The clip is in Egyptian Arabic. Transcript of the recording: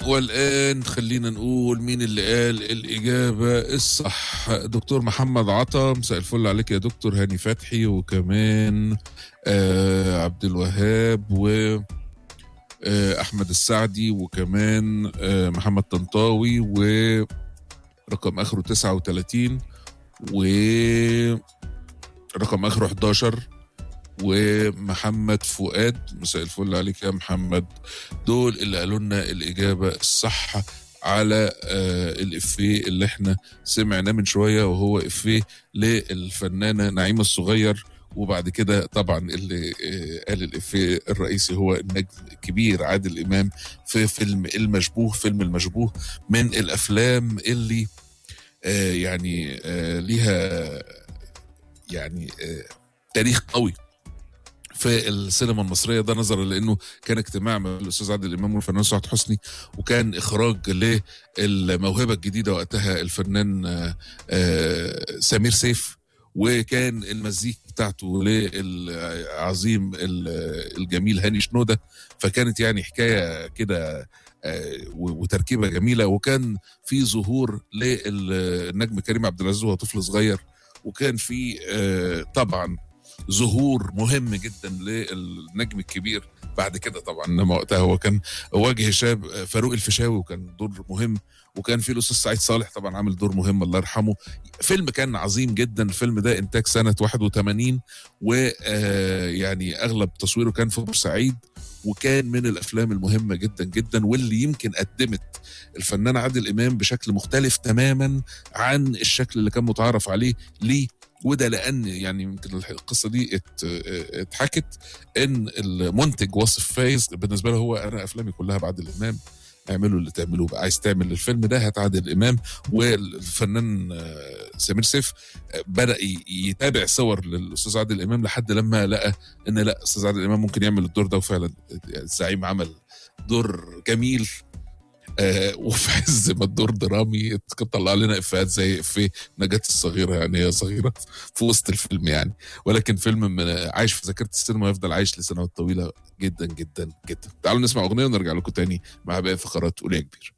والآن خلينا نقول مين اللي قال الإجابة الصح دكتور محمد عطا مساء الفل عليك يا دكتور هاني فتحي وكمان آه عبد الوهاب و آه أحمد السعدي وكمان آه محمد طنطاوي ورقم آخره 39 ورقم آخره 11 ومحمد فؤاد مساء الفل عليك يا محمد دول اللي قالوا لنا الإجابة الصح على آه الإفيه اللي احنا سمعناه من شوية وهو إفيه للفنانة نعيمة الصغير وبعد كده طبعا اللي آه قال الإفيه الرئيسي هو النجم الكبير عادل إمام في فيلم المشبوه فيلم المشبوه من الأفلام اللي آه يعني آه ليها يعني آه تاريخ قوي في السينما المصريه ده نظرا لانه كان اجتماع مع الاستاذ عادل امام والفنان سعاد حسني وكان اخراج للموهبه الجديده وقتها الفنان سمير سيف وكان المزيك بتاعته للعظيم الجميل هاني شنوده فكانت يعني حكايه كده وتركيبه جميله وكان في ظهور للنجم كريم عبد العزيز وهو طفل صغير وكان في طبعا ظهور مهم جدا للنجم الكبير بعد كده طبعا انما وقتها هو كان واجه شاب فاروق الفيشاوي وكان دور مهم وكان في الاستاذ سعيد صالح طبعا عامل دور مهم الله يرحمه فيلم كان عظيم جدا الفيلم ده انتاج سنه 81 ويعني اغلب تصويره كان في بورسعيد وكان من الافلام المهمه جدا جدا واللي يمكن قدمت الفنان عادل امام بشكل مختلف تماما عن الشكل اللي كان متعارف عليه ليه وده لان يعني يمكن القصه دي اتحكت ان المنتج واصف فايز بالنسبه له هو انا افلامي كلها بعادل امام اعملوا اللي تعملوه بقى عايز تعمل الفيلم ده هات عادل امام والفنان سمير سيف بدا يتابع صور للاستاذ عادل امام لحد لما لقى ان لا استاذ عادل امام ممكن يعمل الدور ده وفعلا الزعيم عمل دور جميل آه وفي عز ما الدور درامي طلع لنا افيهات زي افيه نجاة الصغيره يعني هي صغيره في وسط الفيلم يعني ولكن فيلم من عايش في ذاكره السينما ويفضل عايش لسنوات طويله جدا جدا جدا تعالوا نسمع اغنيه ونرجع لكم تاني مع باقي فقرات قول يا كبير